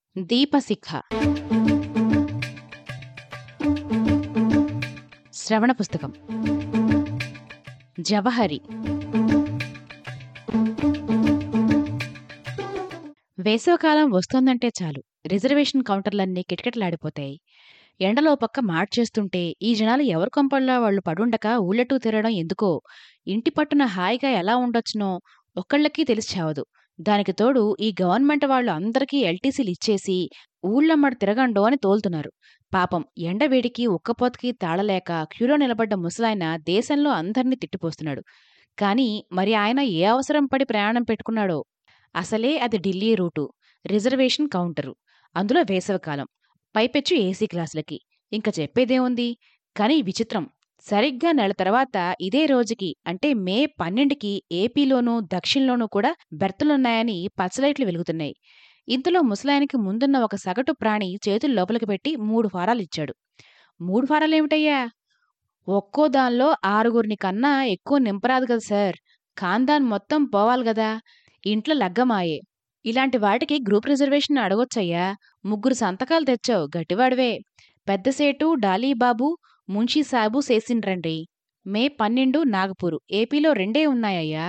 దీపశిఖ శ్రవణ పుస్తకం జవహరి వేసవకాలం వస్తోందంటే చాలు రిజర్వేషన్ కౌంటర్లన్నీ కిటకిటలాడిపోతాయి ఎండలో పక్క మార్చేస్తుంటే ఈ జనాలు ఎవరి కొంపల్లో వాళ్ళు పడుండక ఊళ్ళటూ తిరగడం ఎందుకో ఇంటి పట్టున హాయిగా ఎలా ఉండొచ్చునో ఒక్కళ్ళకీ తెలిసి చావదు దానికి తోడు ఈ గవర్నమెంట్ వాళ్ళు అందరికీ ఎల్టీసీలు ఇచ్చేసి ఊళ్ళమ్మడి తిరగండో అని తోలుతున్నారు పాపం ఎండవేడికి ఉక్కపోతకి తాళలేక క్యూలో నిలబడ్డ ముసలాయన దేశంలో అందర్నీ తిట్టిపోస్తున్నాడు కాని మరి ఆయన ఏ అవసరం పడి ప్రయాణం పెట్టుకున్నాడో అసలే అది ఢిల్లీ రూటు రిజర్వేషన్ కౌంటరు అందులో వేసవికాలం పైపెచ్చు ఏసీ క్లాసులకి ఇంక చెప్పేదేముంది కానీ విచిత్రం సరిగ్గా నెల తర్వాత ఇదే రోజుకి అంటే మే పన్నెండుకి ఏపీలోనూ దక్షిణలోనూ కూడా బెర్తులున్నాయని పచ్చలైట్లు వెలుగుతున్నాయి ఇంతలో ముసలాయనికి ముందున్న ఒక సగటు ప్రాణి చేతులు లోపలికి పెట్టి మూడు ఫారాలిచ్చాడు మూడు ఫారాలేమిటయ్యా ఒక్కో దానిలో ఆరుగురిని కన్నా ఎక్కువ నింపరాదు కదా సార్ ఖాందాన్ మొత్తం పోవాలి గదా ఇంట్లో లగ్గమాయే ఇలాంటి వాటికి గ్రూప్ రిజర్వేషన్ అడగొచ్చయ్యా ముగ్గురు సంతకాలు తెచ్చావు గట్టివాడివే పెద్దసేటు డాలీబాబు మున్షీ సాబు చేసిండ్రండి మే పన్నెండు నాగపూరు ఏపీలో రెండే ఉన్నాయ్యా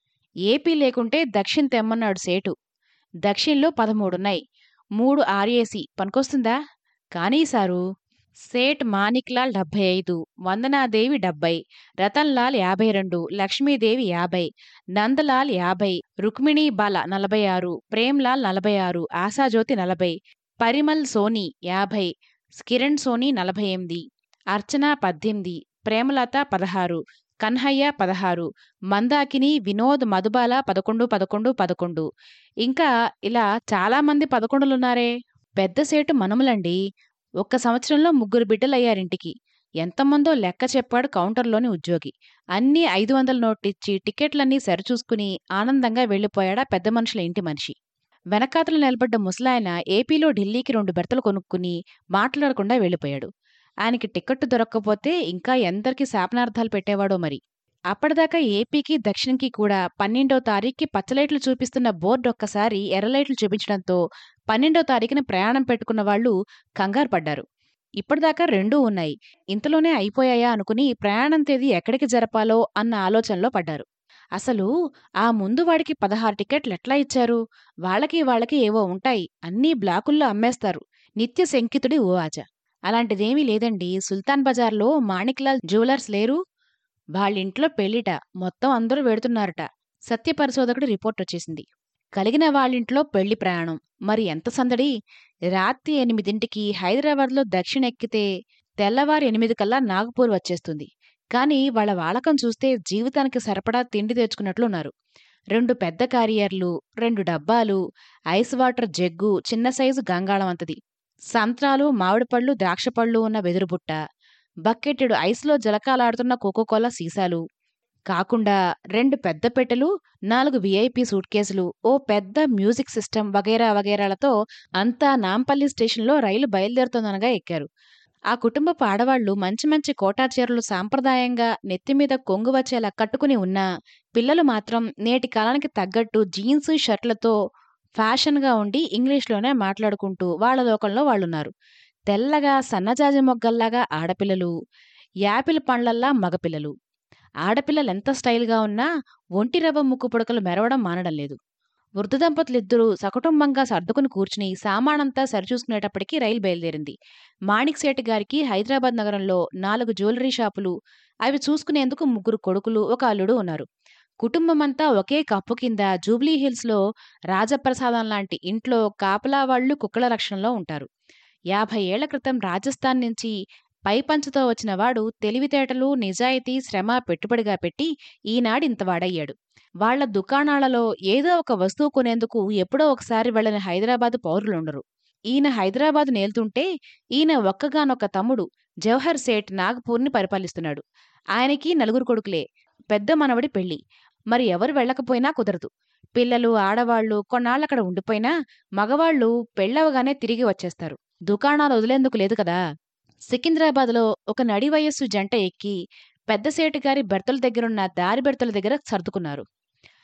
ఏపీ లేకుంటే దక్షిణ్ తెమ్మన్నాడు సేటు దక్షిణ్లో పదమూడున్నాయి మూడు ఆర్ఏసి పనికొస్తుందా కానీ సారు సేట్ మాణిక్లాల్ డెబ్బై ఐదు వందనాదేవి డెబ్బై రతన్లాల్ యాభై రెండు లక్ష్మీదేవి యాభై నందలాల్ యాభై రుక్మిణీ బాల నలభై ఆరు ప్రేమ్లాల్ నలభై ఆరు ఆశాజ్యోతి నలభై పరిమల్ సోని యాభై కిరణ్ సోని నలభై ఎనిమిది అర్చన పద్దెనిమిది ప్రేమలత పదహారు కన్హయ్య పదహారు మందాకిని వినోద్ మధుబాల పదకొండు పదకొండు పదకొండు ఇంకా ఇలా చాలామంది పదకొండులున్నారే పెద్ద సేటు మనములండి ఒక్క సంవత్సరంలో ముగ్గురు బిడ్డలయ్యారింటికి ఎంతమందో లెక్క చెప్పాడు కౌంటర్లోని ఉద్యోగి అన్నీ ఐదు వందల నోటిచ్చి టికెట్లన్నీ సరిచూసుకుని ఆనందంగా వెళ్ళిపోయాడా పెద్ద మనుషుల ఇంటి మనిషి వెనకాతలు నిలబడ్డ ముసలాయన ఏపీలో ఢిల్లీకి రెండు బెర్తలు కొనుక్కుని మాట్లాడకుండా వెళ్ళిపోయాడు ఆయనకి టికెట్టు దొరక్కపోతే ఇంకా ఎందరికి శాపనార్థాలు పెట్టేవాడో మరి అప్పటిదాకా ఏపీకి దక్షిణంకి కూడా పన్నెండో తారీఖుకి పచ్చలైట్లు చూపిస్తున్న బోర్డు ఒక్కసారి ఎర్రలైట్లు చూపించడంతో పన్నెండో తారీఖున ప్రయాణం పెట్టుకున్న వాళ్ళు కంగారు పడ్డారు ఇప్పటిదాకా రెండూ ఉన్నాయి ఇంతలోనే అయిపోయాయా అనుకుని ప్రయాణం తేదీ ఎక్కడికి జరపాలో అన్న ఆలోచనలో పడ్డారు అసలు ఆ ముందు వాడికి పదహారు టికెట్లు ఎట్లా ఇచ్చారు వాళ్ళకి వాళ్ళకి ఏవో ఉంటాయి అన్నీ బ్లాకుల్లో అమ్మేస్తారు నిత్య శంకితుడి ఓ ఆచ అలాంటిదేమీ లేదండి సుల్తాన్ బజార్లో మాణిక్లాల్ జ్యువెలర్స్ లేరు వాళ్ళింట్లో పెళ్లిట మొత్తం అందరూ వెడుతున్నారట సత్యపరిశోధకుడి రిపోర్ట్ వచ్చేసింది కలిగిన వాళ్ళింట్లో పెళ్లి ప్రయాణం మరి ఎంత సందడి రాత్రి ఎనిమిదింటికి హైదరాబాద్లో దక్షిణ ఎక్కితే తెల్లవారు ఎనిమిది కల్లా నాగపూర్ వచ్చేస్తుంది కానీ వాళ్ళ వాడకం చూస్తే జీవితానికి సరిపడా తిండి తెచ్చుకున్నట్లున్నారు రెండు పెద్ద క్యారియర్లు రెండు డబ్బాలు ఐస్ వాటర్ జగ్గు చిన్న సైజు గంగాళం అంతది సంత్రాలు మామిడిపళ్ళు ద్రాక్షపళ్ళు ఉన్న వెదురుబుట్ట బకెట్టెడు ఐస్లో జలకాలాడుతున్న కోకోకోలా సీసాలు కాకుండా రెండు పెద్ద పెట్టెలు నాలుగు విఐపి సూట్ కేసులు ఓ పెద్ద మ్యూజిక్ సిస్టమ్ వగైరా వగైరాలతో అంతా నాంపల్లి స్టేషన్లో రైలు బయలుదేరుతోందనగా ఎక్కారు ఆ కుటుంబపు ఆడవాళ్లు మంచి మంచి కోటా చీరలు సాంప్రదాయంగా నెత్తిమీద కొంగు వచ్చేలా కట్టుకుని ఉన్నా పిల్లలు మాత్రం నేటి కాలానికి తగ్గట్టు జీన్స్ షర్ట్లతో ఫ్యాషన్గా ఉండి ఇంగ్లీష్లోనే మాట్లాడుకుంటూ వాళ్ల లోకంలో వాళ్ళున్నారు తెల్లగా సన్నజాజి మొగ్గల్లాగా ఆడపిల్లలు యాపిల్ పండ్లల్లా మగపిల్లలు ఆడపిల్లలెంత స్టైల్గా ఉన్నా ఒంటి రవ్వ ముక్కు పుడకలు మెరవడం మానడం లేదు వృద్ధ దంపతులిద్దరూ సకుటుంబంగా సర్దుకుని కూర్చుని సామానంతా సరిచూసుకునేటప్పటికీ రైలు బయలుదేరింది మాణిక్ సేటి గారికి హైదరాబాద్ నగరంలో నాలుగు జ్యువెలరీ షాపులు అవి చూసుకునేందుకు ముగ్గురు కొడుకులు ఒక అల్లుడు ఉన్నారు కుటుంబమంతా ఒకే కప్పు కింద జూబ్లీ హిల్స్లో రాజప్రసాదం లాంటి ఇంట్లో కాపలా వాళ్లు కుక్కల రక్షణలో ఉంటారు యాభై ఏళ్ల క్రితం రాజస్థాన్ నుంచి పైపంచుతో వచ్చిన వాడు తెలివితేటలు నిజాయితీ శ్రమ పెట్టుబడిగా పెట్టి ఈనాడు ఇంతవాడయ్యాడు వాళ్ల దుకాణాలలో ఏదో ఒక వస్తువు కొనేందుకు ఎప్పుడో ఒకసారి వెళ్ళని హైదరాబాద్ పౌరులుండరు ఈయన హైదరాబాద్ నేల్తుంటే ఈయన ఒక్కగానొక్క తమ్ముడు జవహర్ సేఠ్ నాగపూర్ని పరిపాలిస్తున్నాడు ఆయనకి నలుగురు కొడుకులే పెద్ద మనవడి పెళ్లి మరి ఎవరు వెళ్ళకపోయినా కుదరదు పిల్లలు ఆడవాళ్లు కొన్నాళ్ళక్కడ ఉండిపోయినా మగవాళ్లు పెళ్ళవగానే తిరిగి వచ్చేస్తారు దుకాణాలు వదిలేందుకు లేదు కదా సికింద్రాబాద్లో ఒక నడి వయస్సు జంట ఎక్కి పెద్దసేటు గారి బెర్తల దగ్గరున్న దారి బెర్తల దగ్గర సర్దుకున్నారు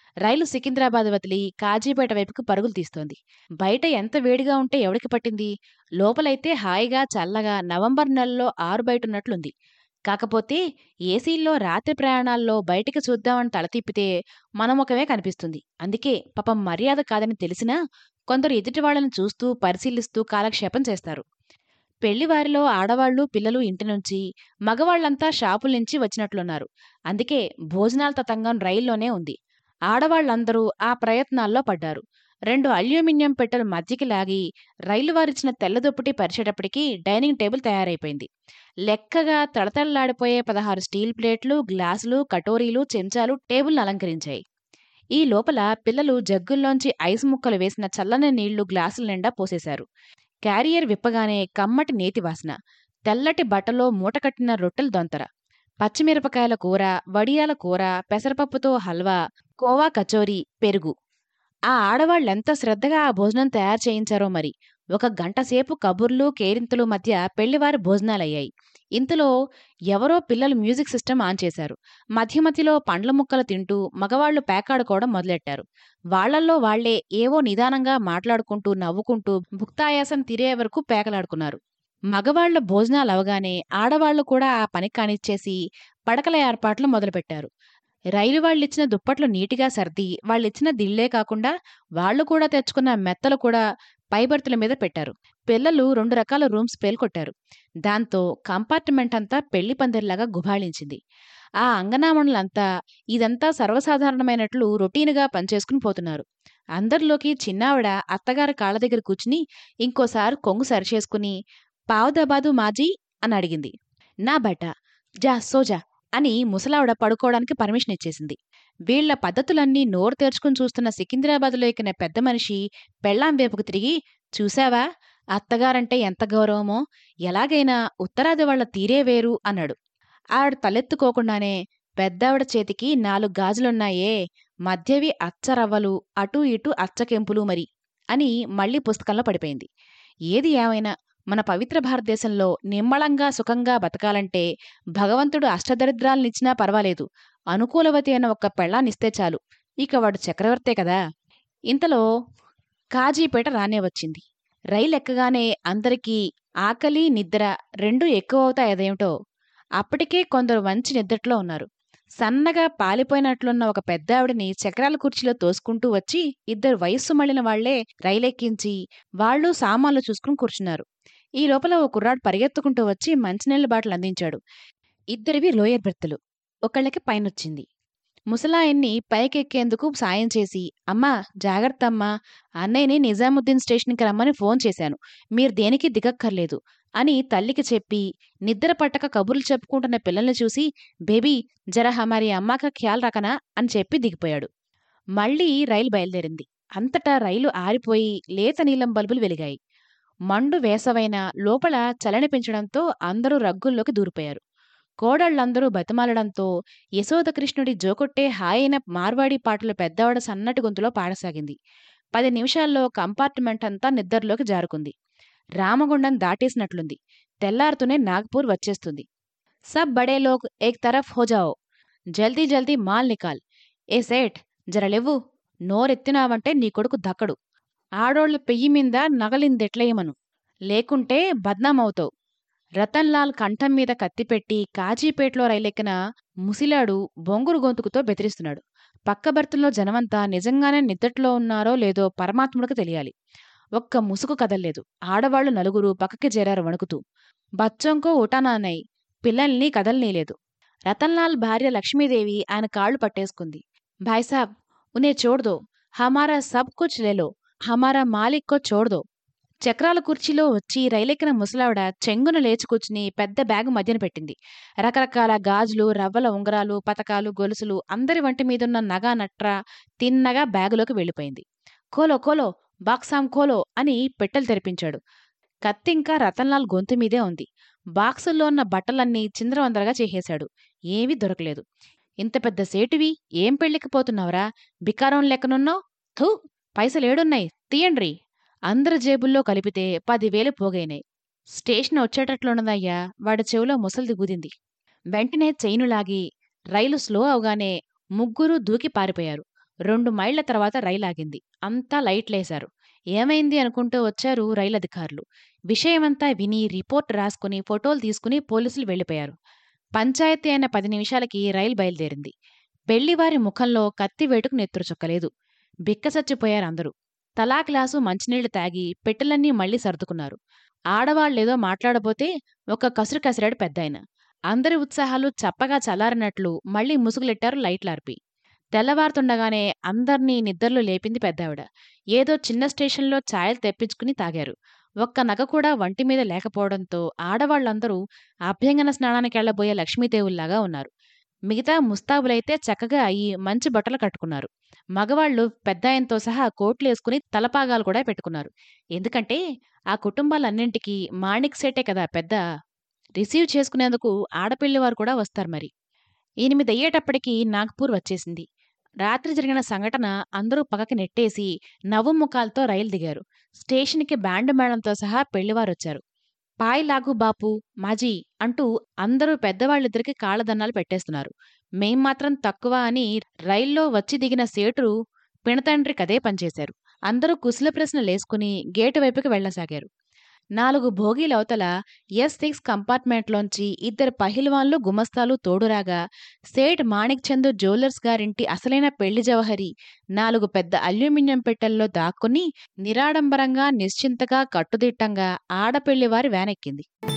రైలు సికింద్రాబాద్ వదిలి కాజీపేట వైపుకు పరుగులు తీస్తోంది బయట ఎంత వేడిగా ఉంటే ఎవడికి పట్టింది లోపలైతే హాయిగా చల్లగా నవంబర్ నెలలో ఆరు బయటున్నట్లుంది కాకపోతే ఏసీల్లో రాత్రి ప్రయాణాల్లో బయటికి చూద్దామని తల తిప్పితే మనముఖమే కనిపిస్తుంది అందుకే పాపం మర్యాద కాదని తెలిసినా కొందరు ఎదుటి వాళ్ళని చూస్తూ పరిశీలిస్తూ కాలక్షేపం చేస్తారు పెళ్లివారిలో ఆడవాళ్లు పిల్లలు ఇంటి నుంచి మగవాళ్లంతా షాపుల నుంచి వచ్చినట్లున్నారు అందుకే భోజనాల తతంగం రైల్లోనే ఉంది ఆడవాళ్లందరూ ఆ ప్రయత్నాల్లో పడ్డారు రెండు అల్యూమినియం పెట్టెలు మధ్యకి లాగి రైలు వారిచ్చిన తెల్ల దుప్పటి పరిచేటప్పటికి డైనింగ్ టేబుల్ తయారైపోయింది లెక్కగా తడతడలాడిపోయే పదహారు స్టీల్ ప్లేట్లు గ్లాసులు కటోరీలు చెంచాలు టేబుల్ను అలంకరించాయి ఈ లోపల పిల్లలు జగ్గుల్లోంచి ఐస్ ముక్కలు వేసిన చల్లని నీళ్లు గ్లాసుల నిండా పోసేశారు క్యారియర్ విప్పగానే కమ్మటి నేతి వాసన తెల్లటి బట్టలో మూటకట్టిన రొట్టెల దొంతర పచ్చిమిరపకాయల కూర వడియాల కూర పెసరపప్పుతో హల్వా కోవా కచోరీ పెరుగు ఆ ఆడవాళ్ళెంత శ్రద్ధగా ఆ భోజనం తయారు చేయించారో మరి ఒక గంటసేపు కబుర్లు కేరింతలు మధ్య పెళ్లివారి భోజనాలయ్యాయి ఇంతలో ఎవరో పిల్లలు మ్యూజిక్ సిస్టమ్ ఆన్ చేశారు మధ్య మధ్యలో పండ్ల ముక్కలు తింటూ మగవాళ్లు పేకాడుకోవడం మొదలెట్టారు వాళ్లల్లో వాళ్లే ఏవో నిదానంగా మాట్లాడుకుంటూ నవ్వుకుంటూ భుక్తాయాసం తీరే వరకు పేకలాడుకున్నారు మగవాళ్ల భోజనాలు అవగానే ఆడవాళ్లు కూడా ఆ పని కానిచ్చేసి పడకల ఏర్పాట్లు మొదలుపెట్టారు రైలు వాళ్ళిచ్చిన దుప్పట్లు నీటిగా సర్ది వాళ్ళిచ్చిన దిళ్లే కాకుండా వాళ్లు కూడా తెచ్చుకున్న మెత్తలు కూడా పైబర్తుల మీద పెట్టారు పిల్లలు రెండు రకాల రూమ్స్ పేల్కొట్టారు దాంతో కంపార్ట్మెంట్ అంతా పెళ్లి పందిరిలాగా గుబాళించింది ఆ అంగనామణులంతా ఇదంతా సర్వసాధారణమైనట్లు రొటీనుగా పనిచేసుకుని పోతున్నారు అందరిలోకి చిన్నావిడ అత్తగారి కాళ్ళ దగ్గర కూర్చుని ఇంకోసారి కొంగు సరిచేసుకుని పావుదబాదు మాజీ అని అడిగింది నా బట జా సోజా అని ముసలావిడ పడుకోవడానికి పర్మిషన్ ఇచ్చేసింది వీళ్ల పద్ధతులన్నీ నోరు తెరుచుకుని చూస్తున్న సికింద్రాబాద్లో ఎక్కిన పెద్ద మనిషి పెళ్ళాం వైపుకు తిరిగి చూశావా అత్తగారంటే ఎంత గౌరవమో ఎలాగైనా ఉత్తరాది వాళ్ల తీరే వేరు అన్నాడు ఆవిడ తలెత్తుకోకుండానే పెద్దావిడ చేతికి నాలుగు గాజులున్నాయే మధ్యవి అచ్చరవ్వలు అటూ ఇటూ అచ్చకెంపులు మరి అని మళ్లీ పుస్తకంలో పడిపోయింది ఏది ఏమైనా మన పవిత్ర భారతదేశంలో నిమ్మళంగా సుఖంగా బతకాలంటే భగవంతుడు అష్టదరిద్రాలనిచ్చినా పర్వాలేదు అనుకూలవతి అన్న ఒక్క పెళ్ళాన్నిస్తే చాలు ఇక వాడు చక్రవర్తే కదా ఇంతలో కాజీపేట రానే వచ్చింది రైలు ఎక్కగానే అందరికీ ఆకలి నిద్ర రెండూ ఎక్కువ అవుతాయదేమిటో అప్పటికే కొందరు మంచి నిద్రట్లో ఉన్నారు సన్నగా పాలిపోయినట్లున్న ఒక పెద్దావిడిని చక్రాల కుర్చీలో తోసుకుంటూ వచ్చి ఇద్దరు వయస్సు మళ్ళిన వాళ్లే రైలెక్కించి వాళ్ళు సామాన్లు చూసుకుని కూర్చున్నారు ఈ లోపల ఓ కుర్రాడు పరిగెత్తుకుంటూ వచ్చి మంచినీళ్ళ బాటలు అందించాడు ఇద్దరివి లోయర్ బెర్తులు ఒకళ్ళకి పైనొచ్చింది ముసలాయన్ని పైకెక్కేందుకు సాయం చేసి అమ్మా జాగ్రత్త అమ్మా అన్నయ్యని నిజాముద్దీన్ స్టేషన్కి రమ్మని ఫోన్ చేశాను మీరు దేనికి దిగక్కర్లేదు అని తల్లికి చెప్పి నిద్ర పట్టక కబుర్లు చెప్పుకుంటున్న పిల్లల్ని చూసి బేబీ జర హమారి అమ్మాక ఖ్యాల్ రకనా అని చెప్పి దిగిపోయాడు మళ్లీ రైలు బయలుదేరింది అంతటా రైలు ఆరిపోయి లేత నీలం బల్బులు వెలిగాయి మండు వేసవైన లోపల చలని పెంచడంతో అందరూ రగ్గుల్లోకి దూరిపోయారు కోడళ్లందరూ బతిమాలడంతో యశోదకృష్ణుడి జోకొట్టే హాయైన మార్వాడి పాటలు పెద్దవాడ సన్నటి గొంతులో పాడసాగింది పది నిమిషాల్లో కంపార్ట్మెంట్ అంతా నిద్రలోకి జారుకుంది రామగుండం దాటేసినట్లుంది తెల్లారుతూనే నాగ్పూర్ వచ్చేస్తుంది సబ్ బడే లోగ్ ఏక్ తరఫ్ హో జాओ జల్దీ జల్దీ మాల్ నికాల్ ఏ సేట్ జరలెవ్వు నోరెత్తినావంటే నీ కొడుకు దక్కడు ఆడోళ్ల పెయ్యి మీద నగలిందెట్లేయమను లేకుంటే బద్నామవుతావు రతన్లాల్ కంఠం మీద కత్తిపెట్టి కాజీపేటలో రైలెక్కిన ముసిలాడు బొంగురు గొంతుకుతో బెదిరిస్తున్నాడు పక్క బర్తుల్లో జనమంతా నిజంగానే నిద్దట్లో ఉన్నారో లేదో పరమాత్ముడికి తెలియాలి ఒక్క ముసుగు కదల్లేదు ఆడవాళ్లు నలుగురు పక్కకి చేరారు వణుకుతూ బచ్చంకో ఉటానానై పిల్లల్ని కదలనీలేదు రతన్లాల్ భార్య లక్ష్మీదేవి ఆయన కాళ్లు పట్టేసుకుంది భాయ్సాబ్ ఉనే చోడ్దో హమారా సబ్ కుచ్ లేలో హమారా మాలిక్కో చోడ్దో చక్రాల కుర్చీలో వచ్చి రైలెక్కిన ముసలావిడ చెంగున లేచి కూర్చుని పెద్ద బ్యాగు మధ్యన పెట్టింది రకరకాల గాజులు రవ్వల ఉంగరాలు పతకాలు గొలుసులు అందరి వంటి మీదున్న నగా నట్ర తిన్నగా బ్యాగులోకి వెళ్ళిపోయింది కోలో కోలో బాక్సాం కోలో అని పెట్టెలు తెరిపించాడు కత్తింకా రతన్లాల్ గొంతు మీదే ఉంది బాక్సుల్లో ఉన్న బట్టలన్నీ చిందరవందరగా చేసేశాడు ఏమీ దొరకలేదు ఇంత పెద్ద సేటువి ఏం పెళ్లికి పోతున్నావురా బికారం లెక్కనున్నావు థూ పైసలేడున్నాయి తీయండ్రి అందరి జేబుల్లో కలిపితే పదివేలు పోగైనాయి స్టేషన్ వచ్చేటట్లున్నదయ్యా వాడి చెవిలో ముసలిది గుదింది వెంటనే చైను లాగి రైలు స్లో అవగానే ముగ్గురు దూకి పారిపోయారు రెండు మైళ్ళ తర్వాత రైలాగింది అంతా లైట్లేశారు ఏమైంది అనుకుంటూ వచ్చారు రైలు అధికారులు విషయమంతా విని రిపోర్ట్ రాసుకుని ఫోటోలు తీసుకుని పోలీసులు వెళ్ళిపోయారు పంచాయతీ అయిన పది నిమిషాలకి రైలు బయలుదేరింది పెళ్లివారి ముఖంలో కత్తి వేటుకు నెత్తురు చుక్కలేదు బిక్కసచ్చిపోయారు అందరూ తలా గ్లాసు మంచినీళ్లు తాగి పెట్టెలన్నీ మళ్లీ సర్దుకున్నారు ఆడవాళ్లేదో మాట్లాడబోతే ఒక కసురు కసిరాడు పెద్దాయన అందరి ఉత్సాహాలు చప్పగా చల్లారినట్లు మళ్లీ ముసుగులెట్టారు లైట్లార్పి తెల్లవారుతుండగానే అందర్నీ నిద్రలు లేపింది పెద్దావిడ ఏదో చిన్న స్టేషన్లో ఛాయలు తెప్పించుకుని తాగారు ఒక్క నగ కూడా వంటి మీద లేకపోవడంతో ఆడవాళ్లందరూ అభ్యంగన స్నానానికెళ్లబోయే లక్ష్మీదేవుల్లాగా ఉన్నారు మిగతా ముస్తాబులైతే చక్కగా అయి మంచి బట్టలు కట్టుకున్నారు మగవాళ్లు పెద్దాయంతో సహా కోట్లేసుకుని తలపాగాలు కూడా పెట్టుకున్నారు ఎందుకంటే ఆ కుటుంబాలన్నింటికీ మాణిక్ సేటే కదా పెద్ద రిసీవ్ చేసుకునేందుకు ఆడపిల్లివారు కూడా వస్తారు మరి ఎనిమిదయ్యేటప్పటికి నాగ్పూర్ వచ్చేసింది రాత్రి జరిగిన సంఘటన అందరూ పక్కకి నెట్టేసి నవ్వు ముఖాలతో రైలు దిగారు స్టేషన్కి బ్యాండ్ మేళంతో సహా పెళ్లివారొచ్చారు పాయ్ లాగు బాపు మాజీ అంటూ అందరూ పెద్దవాళ్ళిద్దరికి కాళ్ళదన్నాలు పెట్టేస్తున్నారు మేం మాత్రం తక్కువ అని రైల్లో వచ్చి దిగిన సేటు పిణతండ్రి కదే పనిచేశారు అందరూ కుశల ప్రశ్నలేసుకుని గేటు వైపుకి వెళ్లసాగారు నాలుగు భోగీలవతల ఎస్ సిక్స్ కంపార్ట్మెంట్లోంచి ఇద్దరు పహిల్వాన్లు గుమస్తాలు తోడురాగా సేట్ మాణిక్ చందు జ్యువెలర్స్ గారింటి అసలైన పెళ్లి జవహరి నాలుగు పెద్ద అల్యూమినియం పెట్టెల్లో దాక్కుని నిరాడంబరంగా నిశ్చింతగా కట్టుదిట్టంగా ఆడపెళ్లివారి వ్యానెక్కింది